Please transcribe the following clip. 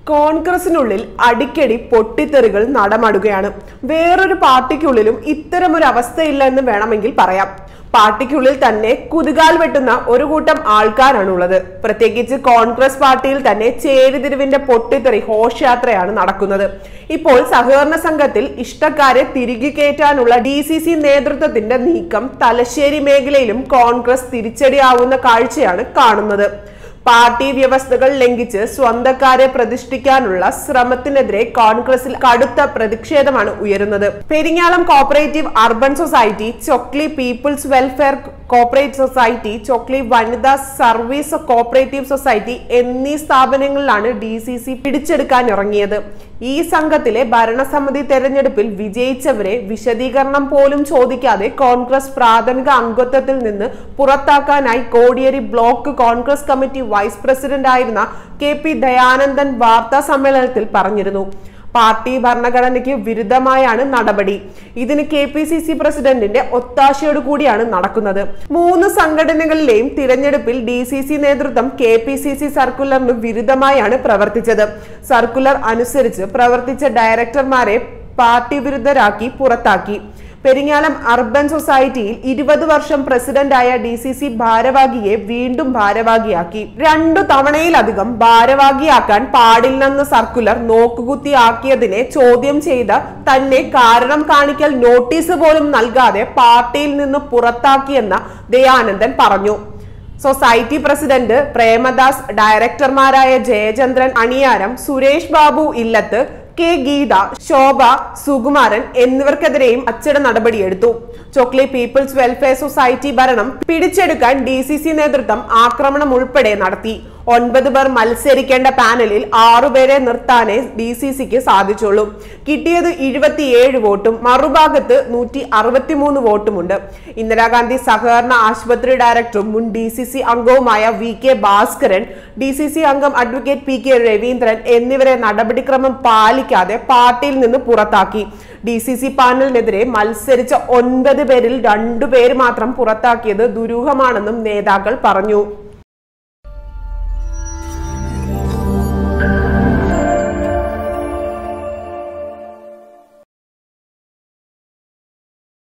കോൺഗ്രസിനുള്ളിൽ അടിക്കടി പൊട്ടിത്തെറികൾ നടമാടുകയാണ് വേറൊരു പാർട്ടിക്കുള്ളിലും ഇത്തരമൊരു അവസ്ഥയില്ല എന്ന് വേണമെങ്കിൽ പറയാം പാർട്ടിക്കുള്ളിൽ തന്നെ കുതുകാൽ വെട്ടുന്ന ഒരു കൂട്ടം ആൾക്കാരാണുള്ളത് പ്രത്യേകിച്ച് കോൺഗ്രസ് പാർട്ടിയിൽ തന്നെ ചേരിതിരിവിന്റെ പൊട്ടിത്തെറി ഘോഷയാത്രയാണ് നടക്കുന്നത് ഇപ്പോൾ സഹകരണ സംഘത്തിൽ ഇഷ്ടക്കാരെ തിരികെ കയറ്റാനുള്ള ഡി സി സി നേതൃത്വത്തിന്റെ നീക്കം തലശ്ശേരി മേഖലയിലും കോൺഗ്രസ് തിരിച്ചടിയാവുന്ന കാഴ്ചയാണ് കാണുന്നത് പാർട്ടി വ്യവസ്ഥകൾ ലംഘിച്ച് സ്വന്തക്കാരെ പ്രതിഷ്ഠിക്കാനുള്ള ശ്രമത്തിനെതിരെ കോൺഗ്രസിൽ കടുത്ത പ്രതിഷേധമാണ് ഉയരുന്നത് പെരിങ്ങാളം cooperative urban society Chokli people's welfare cooperative society Chokli വനിതാ സർവീസ് കോപ്പറേറ്റീവ് സൊസൈറ്റി എന്നീ സ്ഥാപനങ്ങളിലാണ് ഡി സി സി പിടിച്ചെടുക്കാൻ ഇറങ്ങിയത് ഈ സംഘത്തിലെ ഭരണസമിതി തെരഞ്ഞെടുപ്പിൽ വിജയിച്ചവരെ വിശദീകരണം പോലും ചോദിക്കാതെ കോൺഗ്രസ് പ്രാഥമിക അംഗത്വത്തിൽ നിന്ന് പുറത്താക്കാനായി Kodiyeri block Congress committee vice president ആയിരുന്ന കെ പി ദയാനന്ദൻ വാർത്താ സമ്മേളനത്തിൽ പറഞ്ഞിരുന്നു പാർട്ടി ഭരണഘടനയ്ക്ക് വിരുദ്ധമായാണ് നടപടി ഇതിന് കെ പി സി സി പ്രസിഡന്റിന്റെ ഒത്താശയോട് കൂടിയാണ് നടക്കുന്നത് മൂന്ന് സംഘടനകളിലെയും തിരഞ്ഞെടുപ്പിൽ ഡി സി സി നേതൃത്വം കെ പി സി സി സർക്കുലറിന് വിരുദ്ധമായാണ് പ്രവർത്തിച്ചത് സർക്കുലർ അനുസരിച്ച് പ്രവർത്തിച്ച ഡയറക്ടർമാരെ പാർട്ടി വിരുദ്ധരാക്കി പുറത്താക്കി പെരിങ്ങാലം അർബൻ സൊസൈറ്റിയിൽ ഇരുപത് വർഷം പ്രസിഡന്റായ ഡി സി സി ഭാരവാഹിയെ വീണ്ടും ഭാരവാഹിയാക്കി രണ്ടു തവണയിലധികം ഭാരവാഹിയാക്കാൻ പാടില്ലെന്ന സർക്കുലർ നോക്കുകുത്തിയാക്കിയതിനെ ചോദ്യം ചെയ്ത് തന്നെ കാരണം കാണിക്കൽ നോട്ടീസ് പോലും നൽകാതെ പാർട്ടിയിൽ നിന്ന് പുറത്താക്കിയെന്ന് ദയാനന്ദൻ പറഞ്ഞു സൊസൈറ്റി പ്രസിഡന്റ് പ്രേമദാസ് ഡയറക്ടർമാരായ ജയചന്ദ്രൻ അണിയാരം സുരേഷ് ബാബു ഇല്ലത്ത് കെ ഗീത ശോഭ Sukumaran എന്നിവർക്കെതിരെയും അച്ചട നടപടിയെടുത്തു Chokli people's welfare society ഭരണം പിടിച്ചെടുക്കാൻ ഡി സി സി നേതൃത്വം ആക്രമണം ഉൾപ്പെടെ നടത്തി ഒൻപത് പേർ മത്സരിക്കേണ്ട പാനലിൽ ആറുപേരെ നിർത്താനേ ഡി സി സിക്ക് സാധിച്ചുള്ളൂ കിട്ടിയത് ഇരുപത്തിയേഴ് വോട്ടും മറുഭാഗത്ത് നൂറ്റി അറുപത്തിമൂന്ന് വോട്ടുമുണ്ട് ഇന്ദിരാഗാന്ധി സഹകരണ ആശുപത്രി ഡയറക്ടറും മുൻ ഡി സി സി അംഗവുമായ V K Bhaskaran D C C അംഗം അഡ്വക്കേറ്റ് പി കെ രവീന്ദ്രൻ എന്നിവരെ നടപടിക്രമം പാലിക്കാതെ പാർട്ടിയിൽ നിന്ന് പുറത്താക്കി ഡി സി സി പാനലിനെതിരെ മത്സരിച്ച ഒൻപത് പേരിൽ രണ്ടുപേര് മാത്രം പുറത്താക്കിയത് ദുരൂഹമാണെന്നും നേതാക്കൾ പറഞ്ഞു